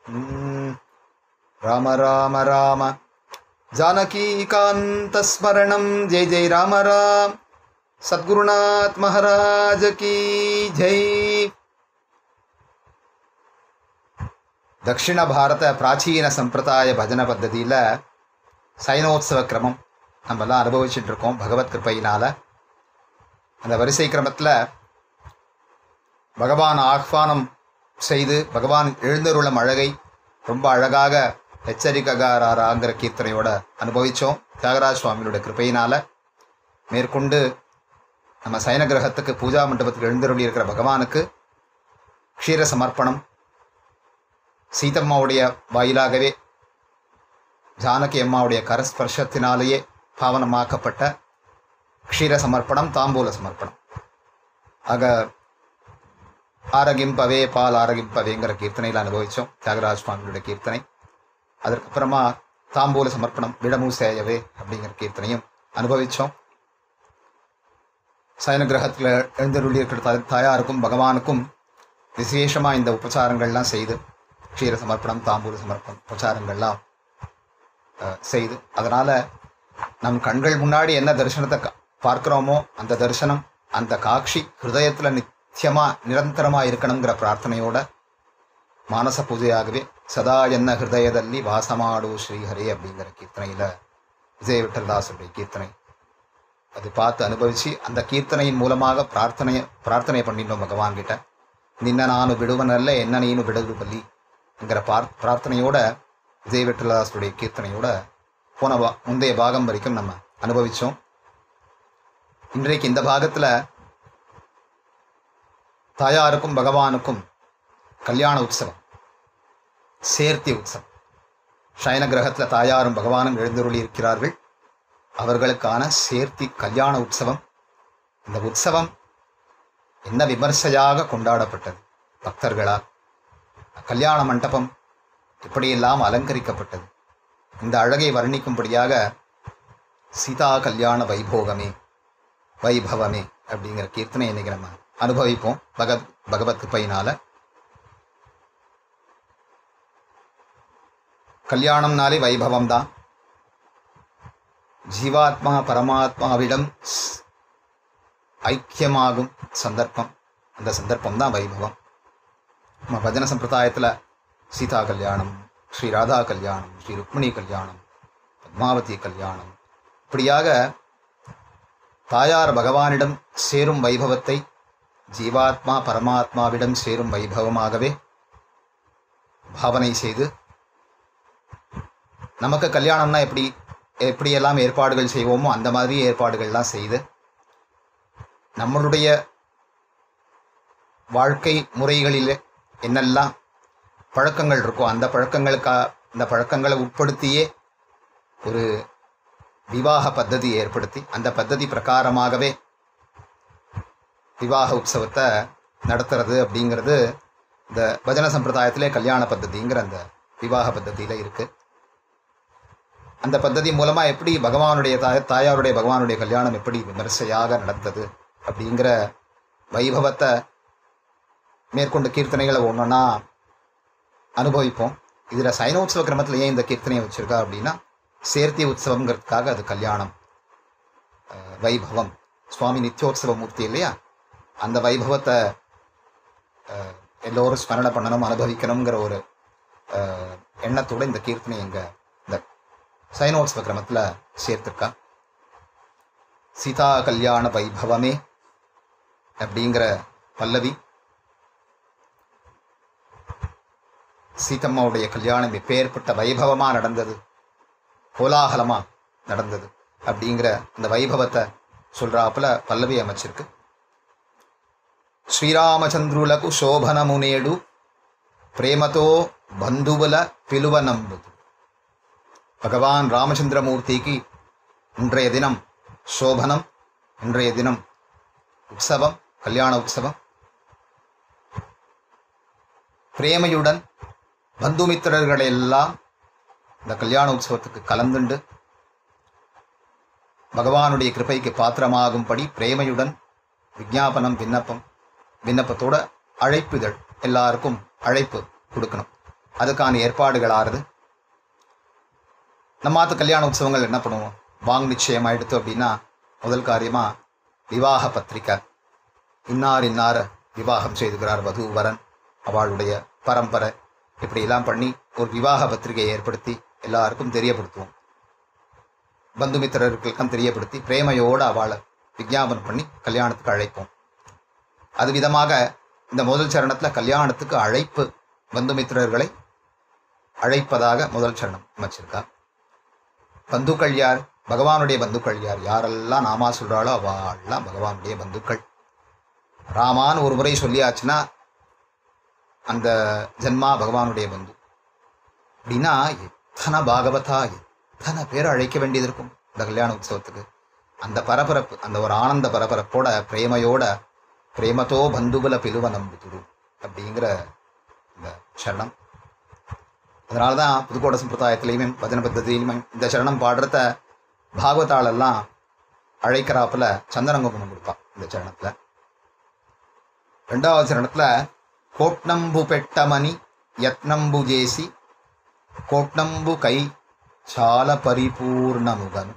ம், ராம ராம ராம ஜானகீகாந்தஸ்மரணம் ஜெய் ஜெய் ராம ராம் சத்குருநாத் மகாராஜ கி ஜெய் தக்ஷிண பாரத பிராச்சீன சம்பிரதாய பஜன பத்ததியில் சைனோத்சவ கிரமம் நம்மலாம் அனுபவிச்சுட்டு இருக்கோம் பகவத் கிருப்பையினால அந்த வரிசை கிரமத்தில் பகவான் ஆஹ்வானம் செய்து பகவான் எழுந்தருளும் அழகை ரொம்ப அழகாக எச்சரிக்ககாராங்கிற கீர்த்தனையோட அனுபவித்தோம் தியாகராஜ சுவாமியோட கிருப்பையினால மேற்கொண்டு நம்ம சைன கிரகத்துக்கு பூஜா மண்டபத்துக்கு எழுந்தருளி இருக்கிற பகவானுக்கு க்ஷீர சமர்ப்பணம் சீதம்மாவுடைய வாயிலாகவே ஜானகி அம்மாவுடைய கரஸ்பர்ஷத்தினாலேயே பாவனமாக்கப்பட்ட க்ஷீர சமர்ப்பணம் தாம்பூல சமர்ப்பணம் ஆக ஆரகிம்பவே பால் ஆரகிம்பவேங்கிற கீர்த்தனையில் அனுபவித்தோம் தியாகராஜ சுவாமியோட கீர்த்தனை அதற்கப்புறமா தாம்பூல சமர்ப்பணம் விடமு சேயவே அப்படிங்கிற கீர்த்தனையும் அனுபவித்தோம் சயன கிரகத்தில் எழுந்தருளி இருக்கிற தா- தாயாருக்கும் பகவானுக்கும் விசேஷமாக இந்த உபச்சாரங்கள்லாம் செய்து க்ஷீர சமர்ப்பணம் தாம்பூல சமர்ப்பணம் உபச்சாரங்கள்லாம் அஹ், செய்து அதனால் நம் கண்கள் முன்னாடி என்ன தரிசனத்தை கா- பார்க்கிறோமோ அந்த தரிசனம் அந்த காட்சி ஹிருதயத்தில் நித்தியமாக நிரந்தரமாக இருக்கணுங்கிற பிரார்த்தனையோட மானச பூஜையாகவே சதா என்ன ஹிருதயದಲ್ಲಿ வாசமாடு ஸ்ரீஹரி அப்படிங்கிற கீர்த்தனையில் விஜய விட்டல்தாசருடைய கீர்த்தனை அது பார்த்து அனுபவிச்சு அந்த கீர்த்தனையின் மூலமாக பிரார்த்தனை பிரார்த்தனை பண்ணிட்டோம் பகவான் கிட்ட நின்ன நானு விடுவனல்ல என்ன நீனு விடுது பள்ளி என்கிற பார் பிரார்த்தனையோட விஜய் விட்டலதாசருடைய கீர்த்தனையோட போன பா முந்தைய பாகம் வரைக்கும் நம்ம அனுபவிச்சோம் இன்றைக்கு இந்த பாகத்தில் தாயாருக்கும் பகவானுக்கும் கல்யாண உற்சவம் சேர்த்தி உற்சவம் சயன கிரகத்தில் தாயாரும் பகவானும் எழுந்தருளி இருக்கிறார்கள் அவர்களுக்கான சேர்த்தி கல்யாண உற்சவம் இந்த உற்சவம் என்ன விமர்சையாக கொண்டாடப்பட்டது பக்தர்களால் கல்யாண மண்டபம் இப்படியெல்லாம் அலங்கரிக்கப்பட்டது இந்த அழகை வர்ணிக்கும்படியாக சீதா கல்யாண வைபோகமே வைபவமே அப்படிங்கிற கீர்த்தனை இன்னைக்கு நம்ம அனுபவிப்போம் பகத் பகவத் கிருப்பையினால கல்யாணம்னாலே வைபவம் தான் ஜீவாத்மா பரமாத்மாவிடம் ஸ்- ஐக்கியமாகும் சந்தர்ப்பம் அந்த சந்தர்ப்பம் தான் வைபவம் நம்ம பஜன சம்பிரதாயத்தில் சீதா கல்யாணம் ஸ்ரீ ராதா கல்யாணம் ஸ்ரீ ருக்மிணி கல்யாணம் பத்மாவதி கல்யாணம் இப்படியாக தாயார் பகவானிடம் சேரும் வைபவத்தை ஜீவாத்மா பரமாத்மாவிடம் சேரும் வைபவமாகவே பாவனை செய்து நமக்கு கல்யாணம்னா எப்படி எப்படியெல்லாம் ஏற்பாடுகள் செய்வோமோ அந்த மாதிரி ஏற்பாடுகள்லாம் செய்து நம்மளுடைய வாழ்க்கை முறைகளில் என்னெல்லாம் பழக்கங்கள் இருக்கோ அந்த பழக்கங்களுக்கா அந்த பழக்கங்களை உட்படுத்தியே ஒரு விவாக பத்ததி ஏற்படுத்தி அந்த பத்ததி பிரகாரமாகவே விவாக உற்சவத்தை நடத்துறது அப்படிங்கிறது இந்த பஜன சம்பிரதாயத்திலே கல்யாண பத்ததிங்கிற அந்த விவாக பத்ததியில் இருக்குது அந்த பத்ததி மூலமாக எப்படி பகவானுடைய தாய் தாயாருடைய பகவானுடைய கல்யாணம் எப்படி விமர்சையாக நடந்தது அப்படிங்கிற வைபவத்தை மேற்கொண்டு கீர்த்தனைகளை ஒன்றா அனுபவிப்போம் இதில் சைனோத்சவ கிரமத்தில் ஏன் இந்த கீர்த்தனையை வச்சுருக்கா அப்படின்னா சேர்த்தி உற்சவங்கிறதுக்காக அது கல்யாணம் அஹ், வைபவம் சுவாமி நித்யோத்சவ மூர்த்தி இல்லையா அந்த வைபவத்தை அஹ், எல்லோரும் ஸ்மரணை பண்ணணும் அனுபவிக்கணுங்கிற ஒரு அஹ், எண்ணத்தோட இந்த கீர்த்தனை எங்கள் இந்த சைனோத்சவ கிரமத்தில் சேர்த்திருக்கா சீதா கல்யாண வைபவமே அப்படிங்கிற பல்லவி சீதம்மாவுடைய கல்யாணம் எப்பேற்பட்ட வைபவமா நடந்தது கோலாகலமா நடந்தது அப்படிங்கிற அந்த வைபவத்தை சொல்றாப்புல பல்லவி அமைச்சிருக்கு శ్రీరామచంద్రులకు శోభనమునేడు ప్రేమతో బంధువుల పిలువనంబుదు பகவான் ராமச்சந்திரமூர்த்திக்கு இன்றைய தினம் சோபனம் இன்றைய தினம் உற்சவம் கல்யாண உற்சவம் பிரேமையுடன் பந்துமித்திரர்களெல்லாம் இந்த கல்யாண உற்சவத்துக்கு கலந்துண்டு பகவானுடைய கிருபைக்கு பாத்திரமாகும்படி பிரேமையுடன் விஞ்ஞாபனம் விண்ணப்பம் விண்ணப்பத்தோட அழைப்புதழ் எல்லாருக்கும் அழைப்பு கொடுக்கணும் அதுக்கான ஏற்பாடுகள் ஆறுது நம்மாத்து கல்யாண உற்சவங்கள் என்ன பண்ணுவோம் வாங் நிச்சயம் ஆயிடுத்து அப்படின்னா முதல் காரியமா விவாக பத்திரிக்கை இன்னார் இன்னார விவாகம் செய்துகிறார் வது வரன் அவளுடைய பரம்பரை இப்படியெல்லாம் பண்ணி ஒரு விவாக பத்திரிகையை ஏற்படுத்தி எல்லாருக்கும் தெரியப்படுத்துவோம் பந்துமித்திரர்களுக்கும் தெரியப்படுத்தி பிரேமையோடு அவளை விஜாபனம் பண்ணி கல்யாணத்துக்கு அழைப்போம் அது விதமாக இந்த முதல் சரணத்தில் கல்யாணத்துக்கு அழைப்பு பந்துமித்திரர்களை அழைப்பதாக முதல் சரணம் அமைச்சிருக்கா பந்துக்கள் யார் பகவானுடைய பந்துக்கள் யார் யாரெல்லாம் நாமா சொல்றாளோ அவெல்லாம் பகவானுடைய பந்துக்கள் ராமான்னு ஒரு முறை சொல்லியாச்சுன்னா அந்த ஜென்மா பகவானுடைய பந்து அப்படின்னா எத்தனை பாகவதா எத்தனை பேர் அழைக்க வேண்டியது இருக்கும் இந்த கல்யாண உற்சவத்துக்கு அந்த பரபரப்பு அந்த ஒரு ஆனந்த பரபரப்போட பிரேமையோட பிரேமத்தோ பந்துபல பிலுவ நம்புதுரு அப்படிங்கிற இந்த சரணம் அதனால தான் புதுக்கோட்டை சம்பிரதாயத்திலையுமே பஜன பத்தத்திலையுமே இந்த சரணம் பாடுறத பாகவதாளெல்லாம் அழைக்கிறாப்புல சந்தனங்குமம் கொடுப்பா இந்த சரணத்தில் ரெண்டாவது சரணத்தில் கோட்னம்பு பெட்டமணி யத்னம்பு ஜேசி கோட்னம்பு கை சால பரிபூர்ணமுகன்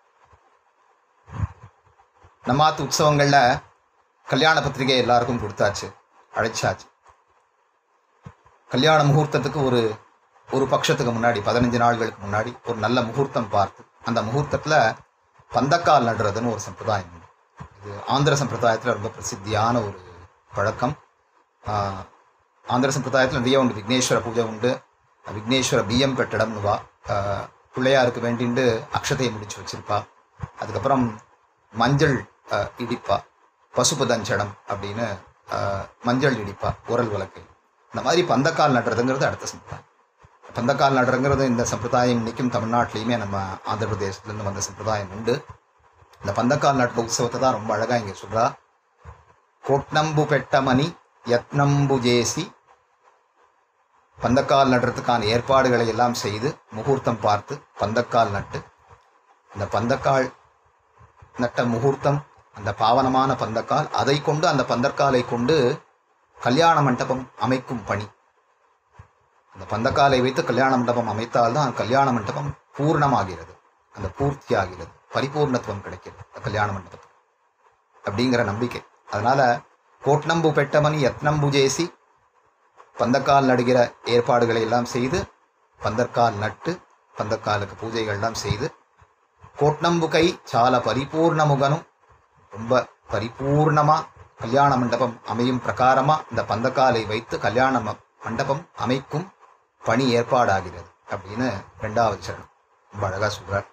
நம்மாத்து உற்சவங்களில் கல்யாண பத்திரிகை எல்லாருக்கும் கொடுத்தாச்சு அழைச்சாச்சு கல்யாண முகூர்த்தத்துக்கு ஒரு ஒரு பட்சத்துக்கு முன்னாடி பதினஞ்சு நாள்களுக்கு முன்னாடி ஒரு நல்ல முகூர்த்தம் பார்த்து அந்த முகூர்த்தத்தில் பந்தக்கால் நடுறதுன்னு ஒரு சம்பிரதாயம் உண்டு இது ஆந்திர சம்பிரதாயத்தில் ரொம்ப பிரசித்தியான ஒரு பழக்கம் ஆஹ், ஆந்திர சம்பிரதாயத்தில் நிறைய உண்டு விக்னேஸ்வர பூஜை உண்டு விக்னேஸ்வர பிஎம் கட்டடம்னு வா ஆஹ், பிள்ளையாருக்கு வேண்டிண்டு அக்ஷதையை முடிச்சு வச்சிருப்பா அதுக்கப்புறம் மஞ்சள் ஆஹ், இடிப்பா பசுப்பு தஞ்சடம் அப்படின்னு ஆஹ், மஞ்சள் இடிப்பா உரல் விளக்கு இந்த மாதிரி பந்தக்கால் நடுறதுங்கிறது அடுத்த சம்பிரதாயம் பந்தக்கால் நடுறங்கிறது இந்த சம்பிரதாயம் இன்னைக்கும் தமிழ்நாட்டிலையுமே நம்ம ஆந்திர பிரதேசத்துலேருந்து வந்த சம்பிரதாயம் உண்டு இந்த பந்தக்கால் நடுற உற்சவத்தை தான் ரொம்ப அழகாக இங்கே சொல்றா கோட்னம்பு பெட்டமணி யத்னம்பு ஜேசி பந்தக்கால் நடுறதுக்கான ஏற்பாடுகளை எல்லாம் செய்து முகூர்த்தம் பார்த்து பந்தக்கால் நட்டு இந்த பந்தக்கால் நட்ட முகூர்த்தம் அந்த பாவனமான பந்தக்கால் அதை கொண்டு அந்த பந்தக்காலை கொண்டு கல்யாண மண்டபம் அமைக்கும் பணி அந்த பந்தக்காலை வைத்து கல்யாண மண்டபம் அமைத்தால்தான் கல்யாண மண்டபம் பூர்ணமாகிறது அந்த பூர்த்தி ஆகிறது பரிபூர்ணத்துவம் கிடைக்கிறது அந்த கல்யாண மண்டபத்துக்கு அப்படிங்கிற நம்பிக்கை அதனால கோட்னம்பு பெட்டமணி யத்னம்பு ஜேசி பந்தக்கால் நடுகிற ஏற்பாடுகளை எல்லாம் செய்து பந்தக்கால் நட்டு பந்தக்காலுக்கு பூஜைகள் எல்லாம் செய்து கோட்னம்பு கை சால பரிபூர்ணமுகனும் ரொம்ப பரிபூர்ணமா கல்யாண மண்டபம் அமையும் பிரகாரமா இந்த பந்தக்காலை வைத்து கல்யாண ம- மண்டபம் அமைக்கும் பணி ஏற்பாடாகிறது அப்படின்னு ரெண்டாவது சரணம் ரொம்ப அழகா சொல்றார்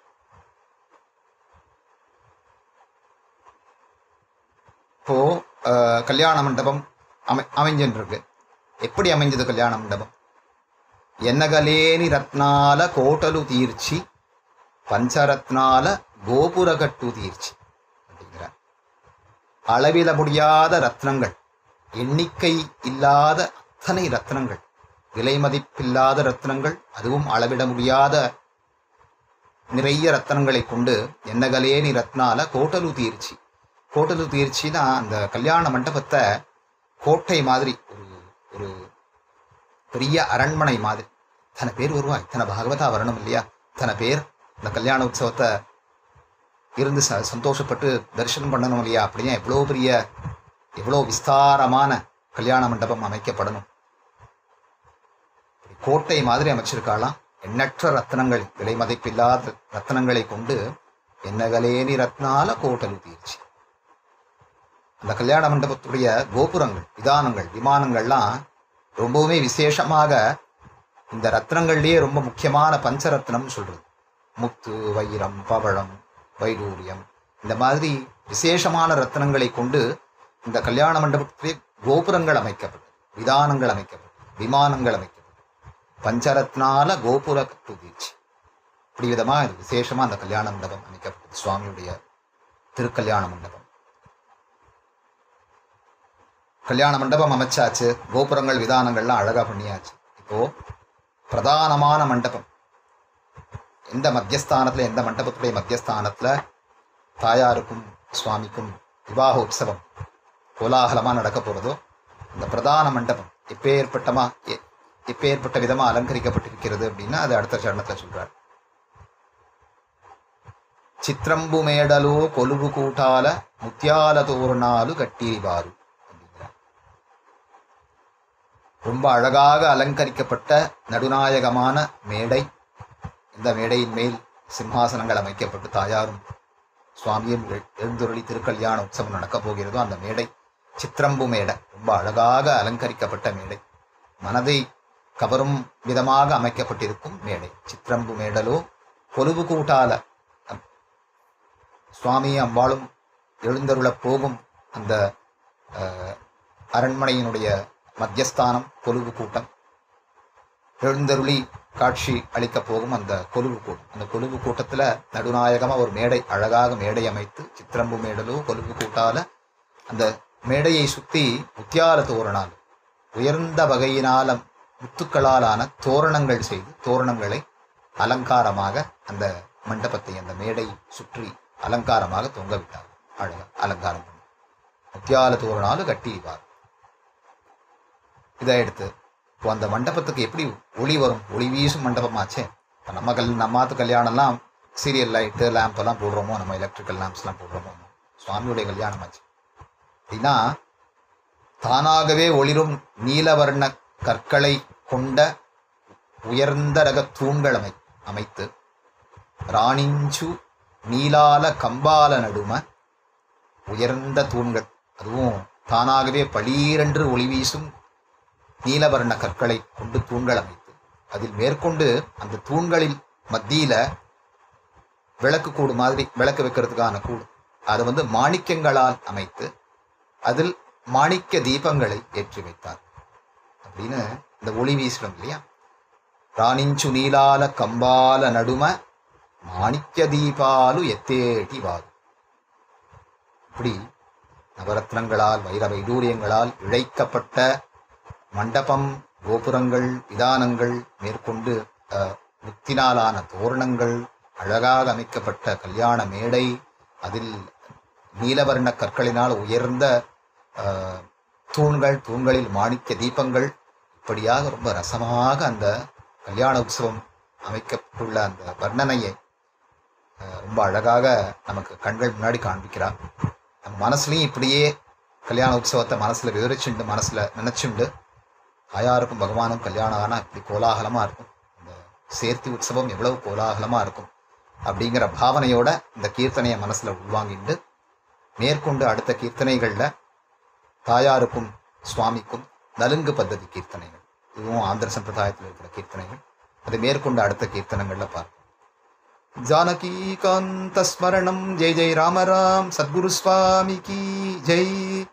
இப்போ அஹ், கல்யாண மண்டபம் அமை அமைஞ்சுன்னு இருக்கு எப்படி அமைஞ்சது கல்யாண மண்டபம் ఎన్నగలేని రత్నాల కోటలు తీర్చి పంచరత్నాల கோபுரகட்டு தீர்ச்சி அப்படிங்கிறார் அளவிட முடியாத ரத்னங்கள் எண்ணிக்கை இல்லாத அத்தனை ரத்னங்கள் விலை மதிப்பில்லாத ரத்னங்கள் அதுவும் அளவிட முடியாத நிறைய ரத்னங்களை கொண்டு எண்ணகலேனி ரத்னால கோட்டலு தீர்ச்சி கோட்டலு தீர்ச்சினா அந்த கல்யாண மண்டபத்தை கோட்டை மாதிரி ஒரு ஒரு பெரிய அரண்மனை மாதிரி இத்தனை பேர் வருவா இத்தனை பாகவதா வரணும் இல்லையா இத்தனை பேர் இந்த கல்யாண உற்சவத்தை இருந்து ச சந்தோஷப்பட்டு தரிசனம் பண்ணணும் இல்லையா அப்படின்னா எவ்வளோ பெரிய எவ்வளோ விஸ்தாரமான கல்யாண மண்டபம் அமைக்கப்படணும் இப்படி கோட்டை மாதிரி அமைச்சிருக்காளாம் எண்ணற்ற ரத்னங்கள் விலை மதிப்பில்லாத ரத்னங்களை கொண்டு என்னகலேனி ரத்னால கோட்டலு தீர்ச்சி அந்த கல்யாண மண்டபத்துடைய கோபுரங்கள் விதானங்கள் விமானங்கள்லாம் ரொம்பவுமே விசேஷமாக இந்த ரத்னங்கள்லயே ரொம்ப முக்கியமான பஞ்சரத்னம் சொல்றது முத்து வைரம் பவழம் வைடூரியம் இந்த மாதிரி விசேஷமான ரத்னங்களை கொண்டு இந்த கல்யாண மண்டபத்திலே கோபுரங்கள் அமைக்கப்பட்டது விதானங்கள் அமைக்கப்பட்டது விமானங்கள் அமைக்கப்பட்டது பஞ்சரத்னால கோபுர கட்டுவீச்சு இப்படி விதமா இது விசேஷமா அந்த கல்யாண மண்டபம் அமைக்கப்பட்டது சுவாமியுடைய திருக்கல்யாண மண்டபம் கல்யாண மண்டபம் அமைச்சாச்சு கோபுரங்கள் விதானங்கள்லாம் அழகா பண்ணியாச்சு இப்போ பிரதானமான மண்டபம் எந்த மத்தியஸ்தானத்துல எந்த மண்டபத்துடைய மத்தியஸ்தானத்துல தாயாருக்கும் சுவாமிக்கும் விவாக உற்சவம் கோலாகலமா நடக்க போறதோ இந்த பிரதான மண்டபம் எப்பேற்பட்டமா எ- எப்பேற்பட்ட விதமா அலங்கரிக்கப்பட்டிருக்கிறது அப்படின்னா அது அடுத்த சரணத்துல சொல்றார் చిత్రంబు మేడలో కొలువు కూటాల ముత్యాల తోరణాలు కట్టిరివారు அப்படிங்கிறார் ரொம்ப அழகாக அலங்கரிக்கப்பட்ட நடுநாயகமான மேடை இந்த மேடையின் மேல் சிம்ஹாசனங்கள் அமைக்கப்பட்டு தாயாரும் சுவாமியும் எழு- எழுந்தருளி திருக்கல்யாண உற்சவம் நடக்கப் போகிறதோ அந்த மேடை சித்திரம்பு மேடை ரொம்ப அழகாக அலங்கரிக்கப்பட்ட மேடை மனதை கவரும் விதமாக அமைக்கப்பட்டிருக்கும் மேடை சித்திரம்பு மேடலோ கொலுவு கூட்டால சுவாமி அம்பாளும் எழுந்தருளப் போகும் அந்த அஹ், அரண்மனையினுடைய மத்தியஸ்தானம் கொலுவு கூட்டம் எழுந்தருளி காட்சி அளிக்கப் போகும் அந்த கொலுவு கூட்டம் அந்த கொலுவு கூட்டத்துல நடுநாயகமா ஒரு மேடை அழகாக மேடை அமைத்து சித்திரம்பு மேடலோ கொலுவு கூட்டால அந்த மேடையை சுத்தி முத்தியால தோரணால் உயர்ந்த வகையினால முத்துக்களாலான தோரணங்கள் செய்து தோரணங்களை அலங்காரமாக அந்த மண்டபத்தை அந்த மேடை சுற்றி அலங்காரமாக தொங்க விட்டார் அழகா அலங்காரம் பண்ணி முத்தியால தோரணாலு கட்டிவார் இதை எடுத்து இப்போ அந்த மண்டபத்துக்கு எப்படி ஒளி வரும் ஒளி வீசும் மண்டபமாச்சே இப்போ நம்ம கல் நம்மாத்து கல்யாணம்லாம் சீரியல் லைட்டு லேம்ப் எல்லாம் போடுறோமோ நம்ம எலக்ட்ரிக்கல் லேம்ப்ஸ்லாம் போடுறோமோ சுவாமியுடைய கல்யாணம் ஆச்சு அப்படின்னா தானாகவே ஒளிரும் நீலவர்ண கற்களை கொண்ட உயர்ந்த ரக தூண்கள் அமை அமைத்து ராணிஞ்சு நீலால கம்பால நடும உயர்ந்த தூண்கள் அதுவும் தானாகவே பளீரென்று ஒளி வீசும் நீலவர்ண கற்களை கொண்டு தூண்கள் அமைத்து அதில் மேற்கொண்டு அந்த தூண்களில் மத்தியில விளக்கு கூடு மாதிரி விளக்கு வைக்கிறதுக்கான கூடு அதை வந்து மாணிக்கங்களால் அமைத்து அதில் மாணிக்க தீபங்களை ஏற்றி வைத்தார் அப்படின்னு இந்த ஒளி வீசுறோம் இல்லையா ராணிஞ்சு நீலால கம்பால நடும மாணிக்க தீபாலு எத்தேட்டி வாது இப்படி நவரத்னங்களால் வைர வைடூரியங்களால் இழைக்கப்பட்ட மண்டபம் கோபுரங்கள் விதானங்கள் மேற்கொண்டு அஹ், முத்தினாலான தோரணங்கள் அழகாக அமைக்கப்பட்ட கல்யாண மேடை அதில் நீலவர்ண கற்களினால் உயர்ந்த அஹ், தூண்கள் தூண்களில் மாணிக்க தீபங்கள் இப்படியாக ரொம்ப ரசமாக அந்த கல்யாண உற்சவம் அமைக்கப்பட்டுள்ள அந்த வர்ணனையை அஹ், ரொம்ப அழகாக நமக்கு கண்கள் முன்னாடி காண்பிக்கிறார் நம்ம மனசுலையும் இப்படியே கல்யாண உற்சவத்தை மனசுல விவரிச்சுண்டு மனசுல நினைச்சுண்டு தாயாருக்கும் பகவானும் கல்யாணம் ஆனா இப்படி கோலாகலமா இருக்கும் இந்த சேர்த்தி உற்சவம் எவ்வளவு கோலாகலமா இருக்கும் அப்படிங்கிற பாவனையோட இந்த கீர்த்தனையை மனசுல உள்வாங்கிண்டு மேற்கொண்டு அடுத்த கீர்த்தனைகள்ல தாயாருக்கும் சுவாமிக்கும் நலுங்கு பద్ధதி கீர்த்தனைகள் இதுவும் ஆந்திர சம்பிரதாயத்தில் இருக்கிற கீர்த்தனைகள் அதை மேற்கொண்டு அடுத்த கீர்த்தனங்கள்ல பார்ப்போம் ஜானகீகாந்த ஸ்மரணம் ஜெய் ஜெய் ராம ராம் சத்குரு சுவாமி கி ஜெய்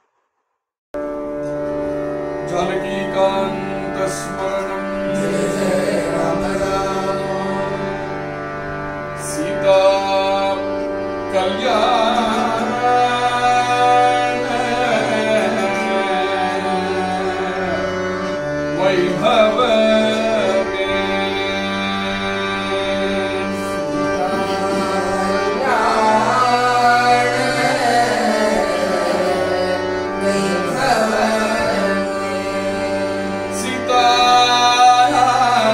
जानकीकान्तस्मरणं जय जय राम राम सीता कल्याण वैभव सीता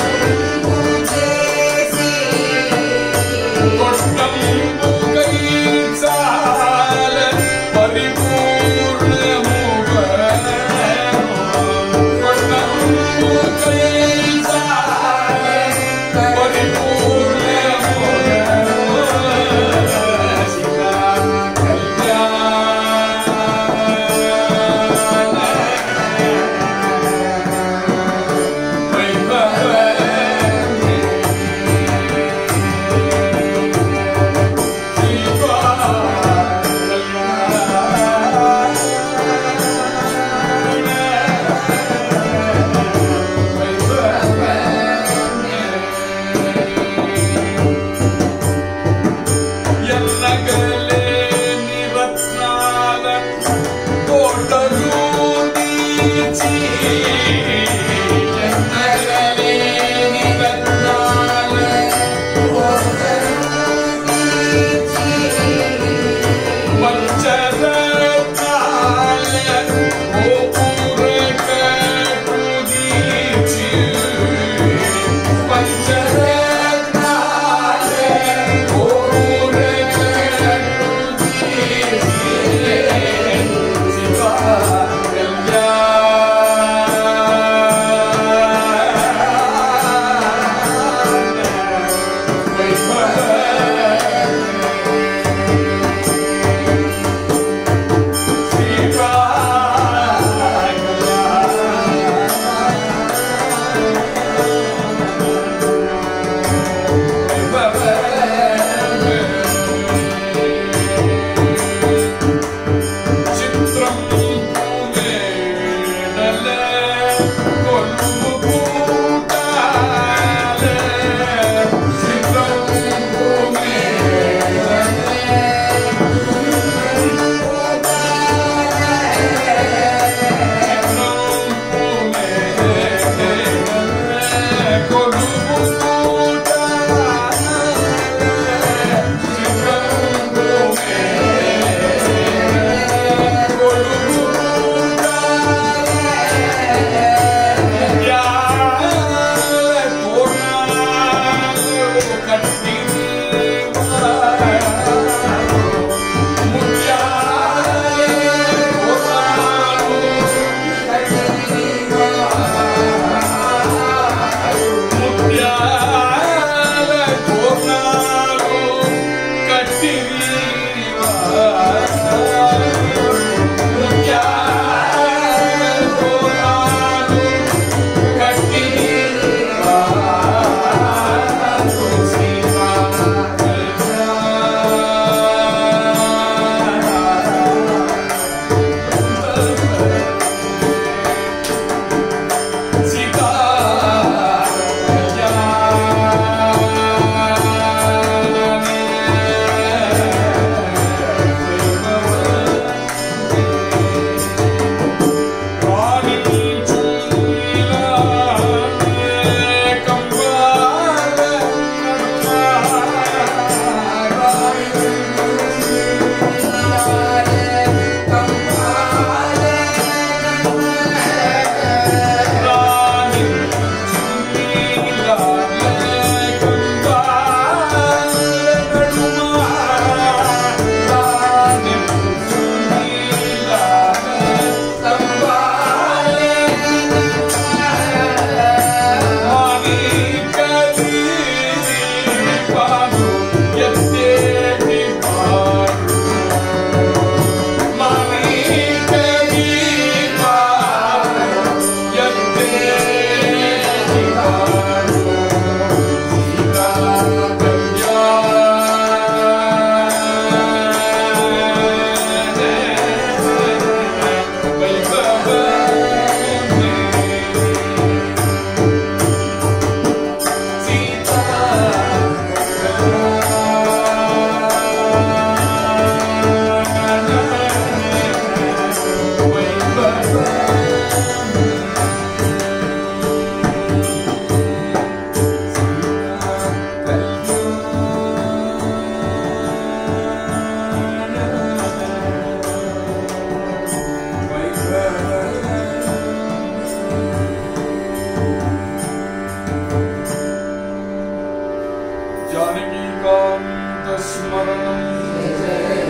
Bye. जानकीकान्तस्मरणम्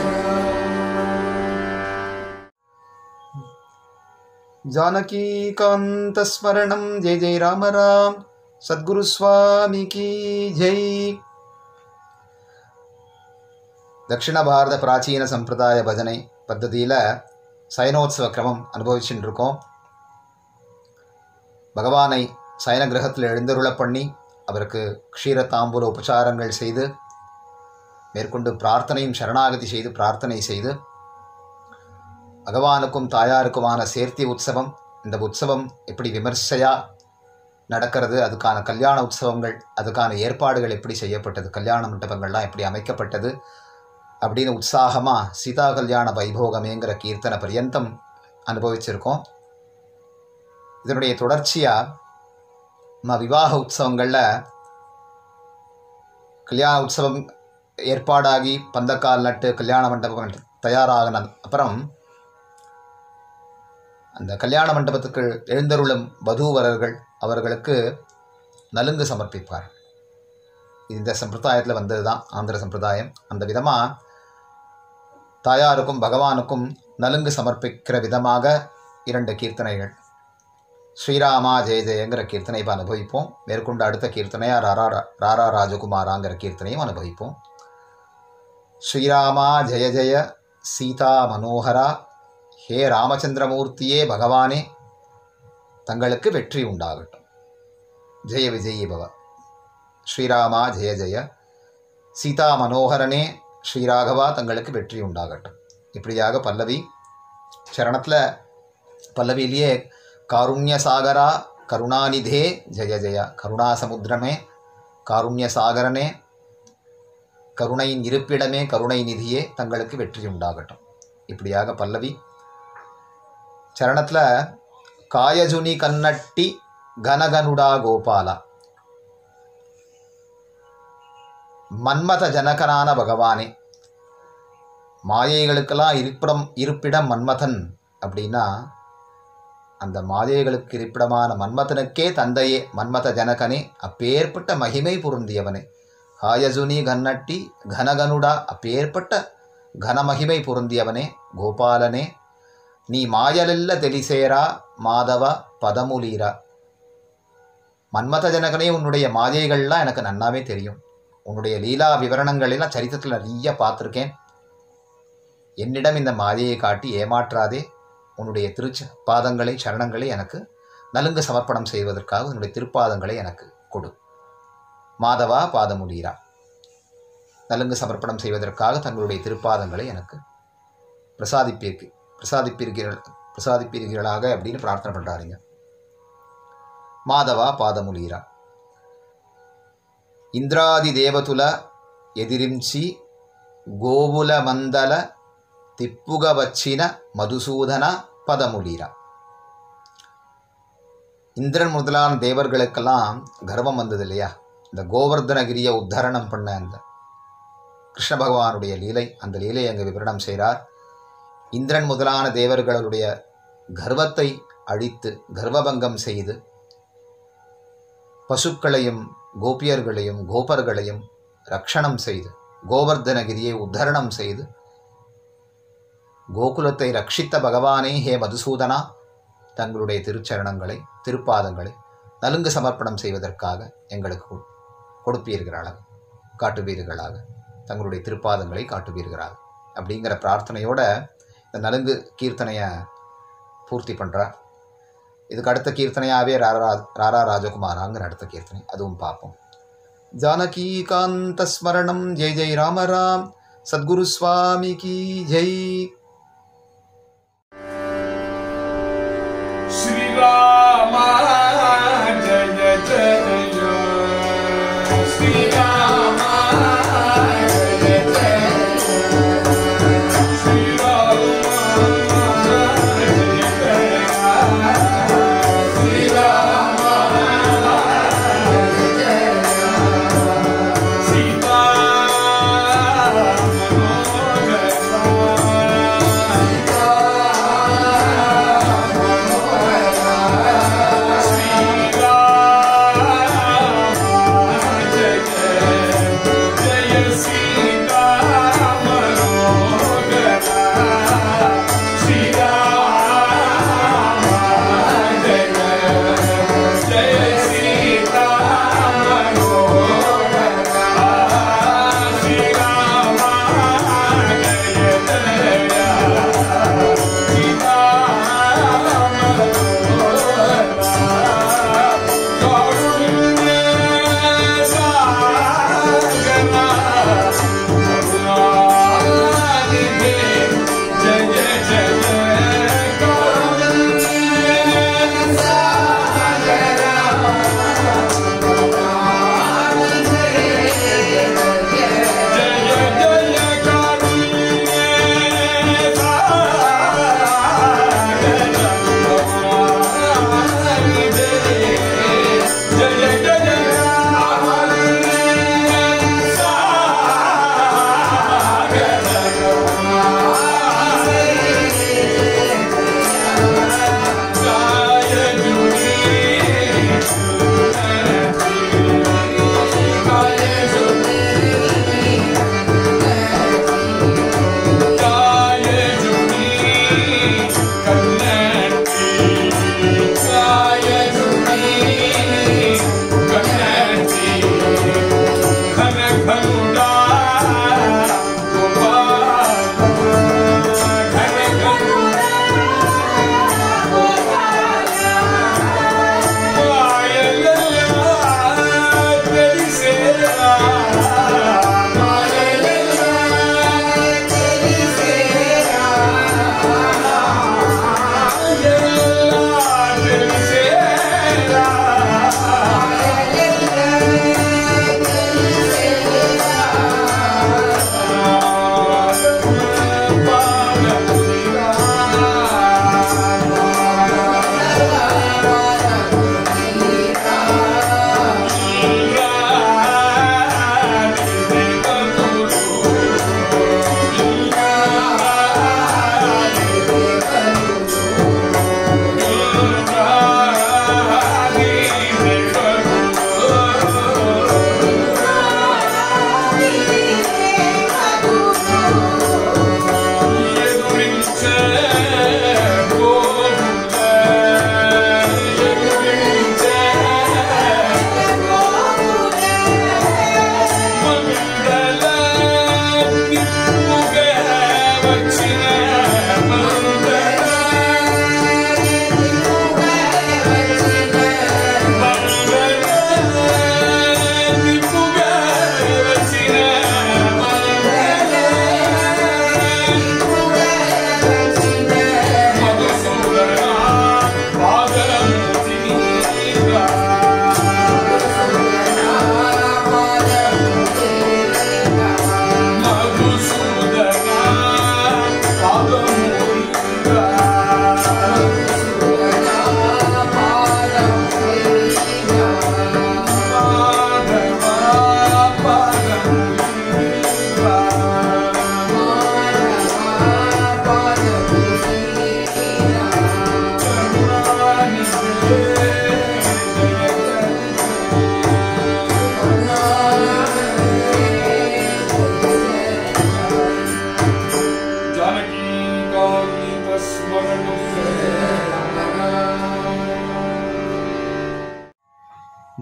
जानकीकान्तस्मरणं जय जय राम राम सद्गुरु स्वामी की जय தட்சிண பாரத பிராச்சீன சம்பிரதாய பஜனை பద్ధதியில் சயனோத்சவ கிரமம் அனுபவிச்சுட்டு இருக்கோம் பகவானை சயன கிரகத்தில் எழுந்தருளப் பண்ணி அவருக்கு க்ஷீர தாம்பூல உபச்சாரங்கள் செய்து மேற்கொண்டு பிரார்த்தனையும் சரணாகதி செய்து பிரார்த்தனை செய்து பகவானுக்கும் தாயாருக்குமான சேர்த்தி உற்சவம் இந்த உற்சவம் எப்படி விமர்சையா நடக்கிறது அதுக்கான கல்யாண உற்சவங்கள் அதுக்கான ஏற்பாடுகள் எப்படி செய்யப்பட்டது கல்யாண மண்டபங்கள்லாம் எப்படி அமைக்கப்பட்டது அப்படின்னு உற்சாகமாக சீதா கல்யாண வைபோகமேங்கிற கீர்த்தனை பரியந்தம் அனுபவிச்சிருக்கோம் இதனுடைய தொடர்ச்சியாக நம்ம விவாக உற்சவங்களில் கல்யாண உற்சவம் ஏற்பாடாகி பந்தக்கால் நட்டு கல்யாண மண்டபம் தயாராகின அப்புறம் அந்த கல்யாண மண்டபத்துக்கு எழுந்தருளும் வதூவரர்கள் அவர்களுக்கு நலுங்கு சமர்ப்பிப்பார் இந்த சம்பிரதாயத்தில் வந்தது தான் ஆந்திர சம்பிரதாயம் அந்த விதமாக தாயாருக்கும் பகவானுக்கும் நலுங்கு சமர்ப்பிக்கிற விதமாக இரண்டு கீர்த்தனைகள் ஸ்ரீராமா ஜெய ஜெயங்கிற கீர்த்தனை இப்போ அனுபவிப்போம் மேற்கொண்டு அடுத்த கீர்த்தனையாக ராரா ராரா ராஜகுமாராங்கிற கீர்த்தனையும் அனுபவிப்போம் ஸ்ரீராமா ஜெய ஜெய சீதா மனோகரா ஹே ராமச்சந்திரமூர்த்தியே பகவானே தங்களுக்கு வெற்றி உண்டாகட்டும் ஜெய விஜயி பவ ஸ்ரீராமா ஜெய ஜெய சீதா மனோகரனே ஸ்ரீராகவா தங்களுக்கு வெற்றி உண்டாகட்டும் இப்படியாக பல்லவி சரணத்தில் பல்லவியிலேயே காருண்ய சாகரா கருணாநிதே ஜெய ஜெய கருணா சமுத்திரமே காருண்ய சாகரனே கருணையின் இருப்பிடமே கருணை நிதியே தங்களுக்கு வெற்றி உண்டாகட்டும் இப்படியாக பல்லவி சரணத்தில் காயஜுனி கன்னட்டி கனகனுடா கோபாலா மன்மத ஜனகனான பகவானே மாயைகளுக்கெல்லாம் இருப்பிடம் இருப்பிடம் மன்மதன் அப்படின்னா அந்த மாயைகளுக்கு இருப்பிடமான மன்மதனுக்கே தந்தையே மன்மத ஜனகனே அப்பேற்பட்ட மகிமை பொருந்தியவனே காயஜுனி கன்னட்டி கனகனுடா அப்பேற்பட்ட கனமகிமை பொருந்தியவனே கோபாலனே நீ மாயலெல்ல தெளிசேரா மாதவ பதமுலீரா மன்மத ஜனகனே உன்னுடைய மாயைகள்லாம் எனக்கு நன்னாவே தெரியும் உன்னுடைய லீலா விவரணங்களெல்லாம் சரித்திரத்தில் நிறைய பார்த்துருக்கேன் என்னிடம் இந்த மாயையை காட்டி ஏமாற்றாதே உன்னுடைய திருச்ச பாதங்களை சரணங்களை எனக்கு நலுங்கு சமர்ப்பணம் செய்வதற்காக உன்னுடைய திருப்பாதங்களை எனக்கு கொடு மாதவா பாதமுடீரா நலுங்கு சமர்ப்பணம் செய்வதற்காக தங்களுடைய திருப்பாதங்களை எனக்கு பிரசாதிப்பீர்க்கு பிரசாதிப்பீர்கள் பிரசாதிப்பீர்களாக அப்படின்னு பிரார்த்தனை பண்ணுறாருங்க மாதவா பாதமுலீரா ఇంద్రాది దేవతుల ఎదిరించి గోవుల మందల తిప్పుగ వచ్చిన మధుసూదன பதமுலீரா இந்திரன் முதலான தேவர்களுக்கெல்லாம் கர்வம் வந்தது இல்லையா இந்த கோவர்தனகிரியை உத்தரணம் பண்ண அந்த கிருஷ்ண பகவானுடைய லீலை அந்த லீலையை அங்கே விவரணம் செய்கிறார் இந்திரன் முதலான தேவர்களுடைய கர்வத்தை அழித்து கர்வபங்கம் செய்து பசுக்களையும் கோபியர்களையும் கோபர்களையும் ரக்ஷணம் செய்து கோவர்தனகிரியை உத்தரணம் செய்து கோகுலத்தை ரட்சித்த பகவானே ஹே மதுசூதனா தங்களுடைய திருச்சரணங்களை திருப்பாதங்களை நலுங்கு சமர்ப்பணம் செய்வதற்காக எங்களுக்கு கொடுப்பீர்களாக காட்டுவீர்களாக தங்களுடைய திருப்பாதங்களை காட்டுவீர்களாக அப்படிங்கிற பிரார்த்தனையோட இந்த நலுங்கு கீர்த்தனையை பூர்த்தி பண்ணுறார் இதுக்கு அடுத்த கீர்த்தனையாகவே ராரா ராரா ராஜகுமாராங்கிற அடுத்த கீர்த்தனை அதுவும் பார்ப்போம் ஜானகீகாந்த ஸ்மரணம் ஜெய் ஜெய் ராம ராம் சத்குரு சுவாமி கி ஜெய் श्रीराम जय जय श्रीराम जय जय श्रीराम जय जय श्रीराम सीता मनोहरा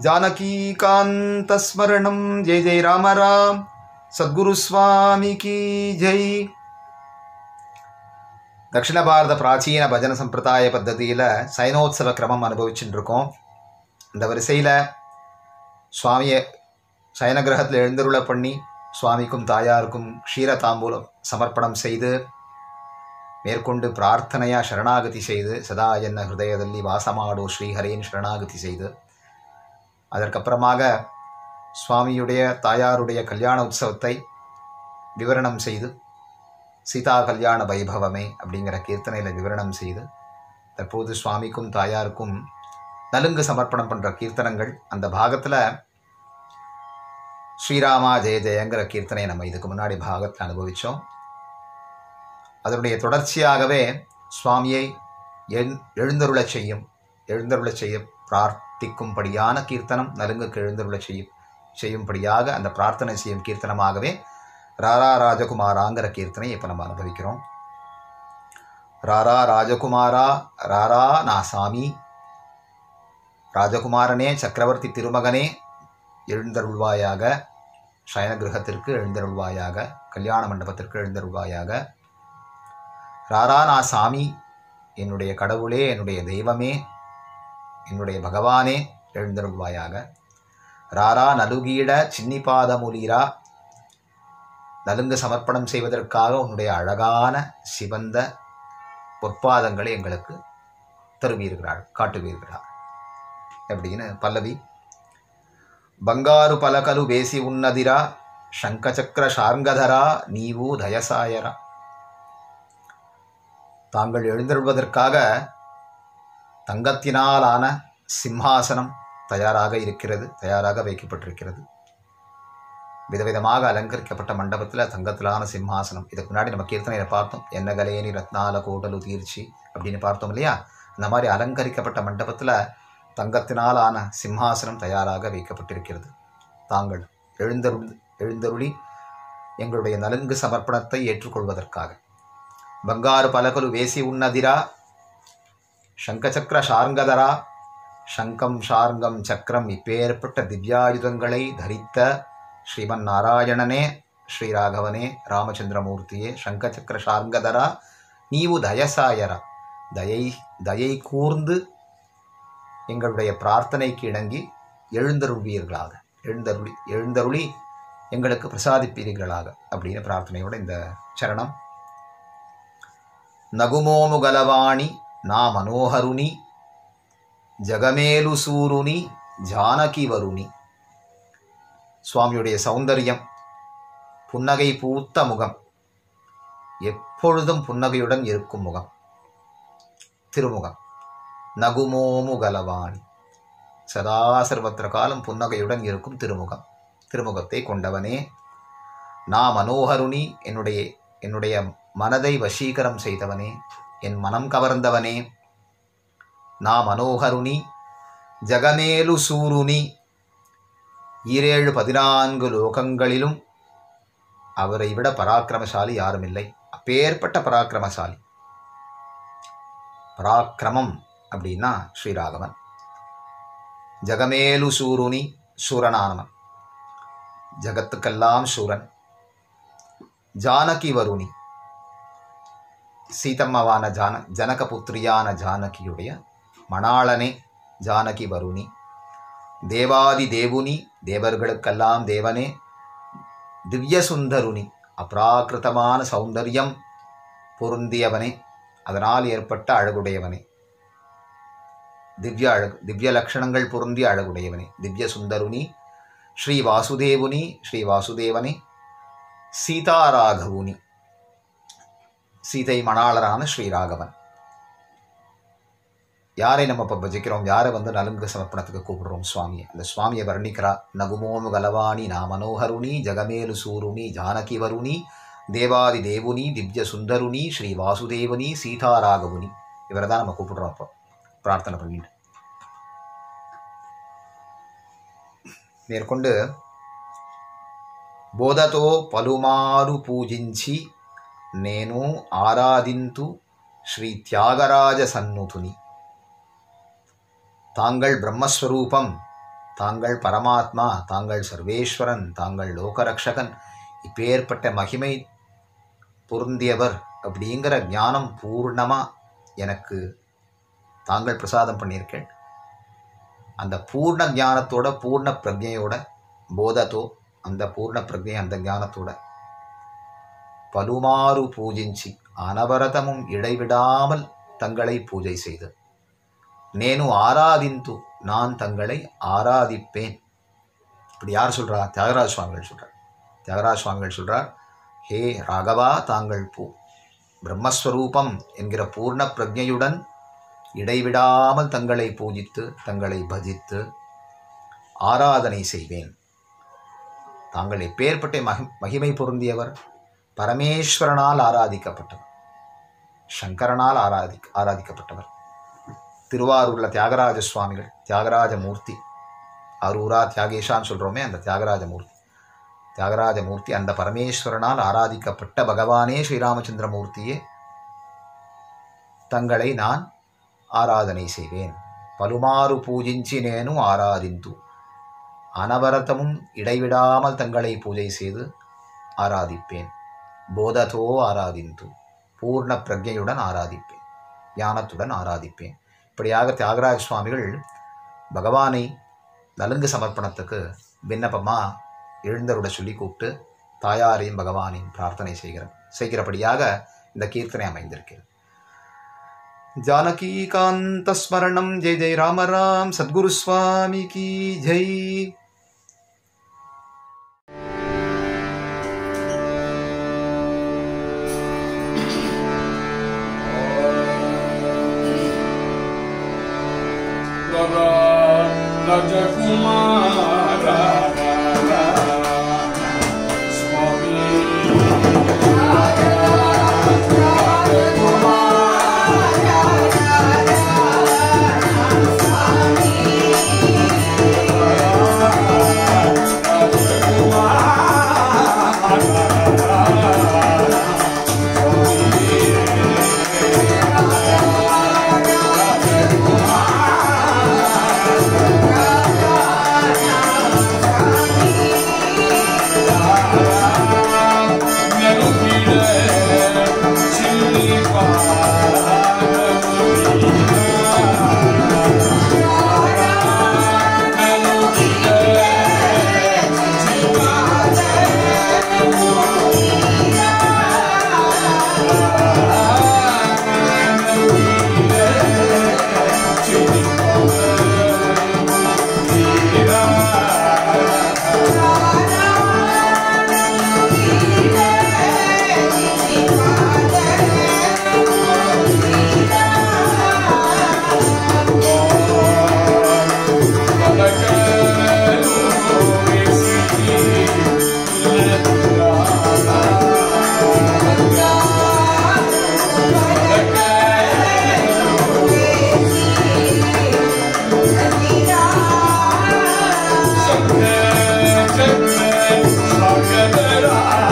ஜானகீகாந்தஸ்மரணம் ஜெய் ஜெய் ராம ராம் சத்குரு சுவாமி கி ஜெய் தக்ஷிண பாரத பிராச்சீன பஜன சம்பிரதாய பத்ததியில் சைனோத்சவ கிரமம் அனுபவிச்சுட்டு இருக்கோம் இந்த வரிசையில் சுவாமியை சயன கிரகத்தில் எழுந்தருள பண்ணி சுவாமிக்கும் தாயாருக்கும் க்ஷீர தாம்பூலம் சமர்ப்பணம் செய்து மேற்கொண்டு ಪ್ರಾರ್ಥನೆಯ ಶರಣಾಗತಿ செய்து ಸದಾ ಎನ್ನ ಹೃದಯದಲ್ಲಿ ವಾಸ ಮಾಡು ಶ್ರೀಹರೇನ್ ಶರಣಾಗತಿ செய்து அதற்கப்புறமாக சுவாமியுடைய தாயாருடைய கல்யாண உற்சவத்தை விவரணம் செய்து சீதா கல்யாண வைபவமே அப்படிங்கிற கீர்த்தனையில் விவரணம் செய்து தற்போது சுவாமிக்கும் தாயாருக்கும் நலுங்கு சமர்ப்பணம் பண்ணுற கீர்த்தனங்கள் அந்த பாகத்தில் ஸ்ரீராமா ஜெய ஜெயங்கிற கீர்த்தனையை நம்ம இதுக்கு முன்னாடி பாகத்தில் அனுபவித்தோம் அதனுடைய தொடர்ச்சியாகவே சுவாமியை எழு எழுந்தருளச் செய்யும் எழுந்தருளச் செய்ய பிரார்த்திக்கும்படியான கீர்த்தனம் நலுங்குக்கு எழுந்தருளச் செய்யும் செய்யும்படியாக அந்த பிரார்த்தனை செய்யும் கீர்த்தனமாகவே ராரா ராஜகுமாராங்கிற கீர்த்தனை இப்போ நம்ம அனுபவிக்கிறோம் ராரா ராஜகுமாரா ராரா நான் சாமி ராஜகுமாரனே சக்கரவர்த்தி திருமகனே எழுந்தருள்வாயாக சயன கிரகத்திற்கு எழுந்தருள்வாயாக கல்யாண மண்டபத்திற்கு எழுந்தருள்வாயாக ராரா நான் சாமி என்னுடைய கடவுளே என்னுடைய தெய்வமே என்னுடைய பகவானே எழுந்தருள்வாயாக ராரா நலுகீட சின்னிபாதமுலீரா நலுங்கு சமர்ப்பணம் செய்வதற்காக உன்னுடைய அழகான சிவந்த பொற்பாதங்களை எங்களுக்கு தருவீர்களாள் காட்டுவீர்களா எப்படின்னு பல்லவி ಬಂಗಾರು ಪಲಕಲು ಬೇಸಿ ಉನ್ನದಿರ ಶಂಖಚಕ್ರ ಶಾರ್ಗಧರ ನೀವು ದಯಸಾಯರ தாங்கள் எழுந்தருள்வதற்காக தங்கத்தினாலான சிம்ஹாசனம் தயாராக இருக்கிறது தயாராக வைக்கப்பட்டிருக்கிறது விதவிதமாக அலங்கரிக்கப்பட்ட மண்டபத்தில் தங்கத்திலான சிம்ஹாசனம் இதுக்கு முன்னாடி நம்ம கீர்த்தனையில் பார்த்தோம் என்னகலேனி ரத்னால கோட்டலு தீர்ச்சி அப்படின்னு பார்த்தோம் இல்லையா அந்த மாதிரி அலங்கரிக்கப்பட்ட மண்டபத்தில் தங்கத்தினாலான சிம்ஹாசனம் தயாராக வைக்கப்பட்டிருக்கிறது தாங்கள் எழுந்தருள் எழுந்தருளி எங்களுடைய நலுங்கு சமர்ப்பணத்தை ஏற்றுக்கொள்வதற்காக ಬಂಗಾರು ಪಲಕಲು ವೇಸಿ ಉನ್ನದಿರ ಶಂಖಚಕ್ರ ಶಾರ್ಗದರ ಶಂகம் ஷார்ங்கம் சக்கரம் இப்பேற்பட்ட திவ்யாயுதங்களை தரித்த ஸ்ரீமன் நாராயணனே ஸ்ரீராகவனே ராமச்சந்திரமூர்த்தியே சங்கச்சக்கர ஷார்ங்கதரா நீவு தயசாயர தயை தயை கூர்ந்து எங்களுடைய பிரார்த்தனைக்கு இணங்கி எழுந்தருள்வீர்களாக எழுந்தருளி எழுந்தருளி எங்களுக்கு பிரசாதிப்பீர்களாக அப்படின்னு பிரார்த்தனையோட இந்த சரணம் నగుమోము గలవాణి నా మనోహరుని ஜகமேலு சூருனி ஜானகி வருணி சுவாமியுடைய சௌந்தரியம் புன்னகை பூத்த முகம் எப்பொழுதும் புன்னகையுடன் இருக்கும் முகம் திருமுகம் நகுமோமு கலவாணி சதா சர்வத்திர காலம் புன்னகையுடன் இருக்கும் திருமுகம் திருமுகத்தை கொண்டவனே நான் மனோகருணி என்னுடைய என்னுடைய மனதை வசீகரம் செய்தவனே என் மனம் கவர்ந்தவனே நா மனோகருணி ஜகமேலு சூருனி ஈரேழு பதினான்கு லோகங்களிலும் அவரை விட பராக்கிரமசாலி யாரும் இல்லை அப்பேற்பட்ட பராக்கிரமசாலி பராக்கிரமம் அப்படின்னா ஸ்ரீராகவன் ஜகமேலு சூருனி சூரனானவன் ஜகத்துக்கெல்லாம் சூரன் ஜானகி வருணி சீதம்மவான ஜான ஜனகபுத்திரியான ஜானகியுடைய மணாளனே ஜானகி வருணி தேவாதி தேவுனி தேவர்களுக்கெல்லாம் தேவனே திவ்ய சுந்தருணி அப்ராக்கிருதமான சௌந்தரியம் பொருந்தியவனே அதனால் ஏற்பட்ட அழகுடையவனே திவ்ய அழகு திவ்ய லக்ஷணங்கள் பொருந்திய அழகுடையவனே திவ்ய சுந்தருனி ஸ்ரீ வாசுதேவுனி ஸ்ரீ வாசுதேவனே சீதாராகவுனி சீதை மணாளரான ஸ்ரீராகவன் யாரை நம்ம இப்போ பஜிக்கிறோம் யாரை வந்து நலுங்கு சமர்ப்பணத்துக்கு கூப்பிடுறோம் சுவாமியை அந்த சுவாமியை வர்ணிக்கிறா நகுமோமு கலவாணி நா மனோகருணி ஜகமேலு சூருணி ஜானகி வருணி தேவாதி தேவுனி திவ்ய சுந்தருணி ஸ்ரீ வாசுதேவனி சீதாராகவுனி இவரை தான் நம்ம கூப்பிடுறோம் அப்போ பிரார்த்தனை பண்ணிட்டு மேற்கொண்டு బోధతో పలుమారు పూజించి నేను ఆరాధింతు శ్రీ త్యాగరాజ సన్నుతుని தாங்கள் பிரம்மஸ்வரூபம் தாங்கள் பரமாத்மா தாங்கள் சர்வேஸ்வரன் தாங்கள் லோகரக்ஷகன் இப்பேற்பட்ட மகிமை பொருந்தியவர் அப்படிங்கிற ஞானம் பூர்ணமாக எனக்கு தாங்கள் பிரசாதம் பண்ணியிருக்கேன் அந்த பூர்ண ஞானத்தோட பூர்ண பிரஜையோட போதத்தோ அந்த పూర్ణ ప్రజ్ఞ అంత జ్ఞానతోడ பலுமாறு பூஜிంచి అనవరతமும் இடைவிடாமல் தங்களை பூஜை செய்து நேனு ஆராதிந்து நான் தங்களை ஆராதிப்பேன் இப்படி யார் சொல்றா தியாகராஜ சுவாமிகள் சொல்றார் தியாகராஜ சுவாமிகள் சொல்றார் ஹே ராகவா தாங்கள் பூ பிரம்மஸ்வரூபம் என்கிற பூர்ண பிரஜையுடன் இடைவிடாமல் தங்களை பூஜித்து தங்களை பஜித்து ஆராதனை செய்வேன் தாங்கள் எப்பேற்பட்ட மகி மகிமை பொருந்தியவர் பரமேஸ்வரனால் ஆராதிக்கப்பட்டவர் சங்கரனால் ஆராதி ஆராதிக்கப்பட்டவர் திருவாரூரில் தியாகராஜ சுவாமிகள் தியாகராஜ மூர்த்தி அரூரா தியாகேஷான்னு சொல்கிறோமே அந்த தியாகராஜ மூர்த்தி தியாகராஜ மூர்த்தி அந்த பரமேஸ்வரனால் ஆராதிக்கப்பட்ட பகவானே ஸ்ரீராமச்சந்திரமூர்த்தியே தங்களை நான் ஆராதனை செய்வேன் పలుమారు పూజించి నేను ఆరాధింతు అనవరతமும் இடைவிடாமல் தங்களை பூஜை செய்து ஆராதிப்பேன் போதத்தோ ஆராதிந்து பூர்ண பிரஜையுடன் ஆராதிப்பேன் ஞானத்துடன் ஆராதிப்பேன் இப்படியாக தியாகராஜ சுவாமிகள் பகவானை நலுங்கு சமர்ப்பணத்துக்கு விண்ணப்பமாக எழுந்தருட சொல்லி கூப்பிட்டு தாயாரையும் பகவானையும் பிரார்த்தனை செய்கிற செய்கிறபடியாக இந்த கீர்த்தனை அமைந்திருக்கிறது जानकीकान्तस्मरणं जय जय राम राम सद्गुरुस्वामी की जय Sakre, sakre, sakre,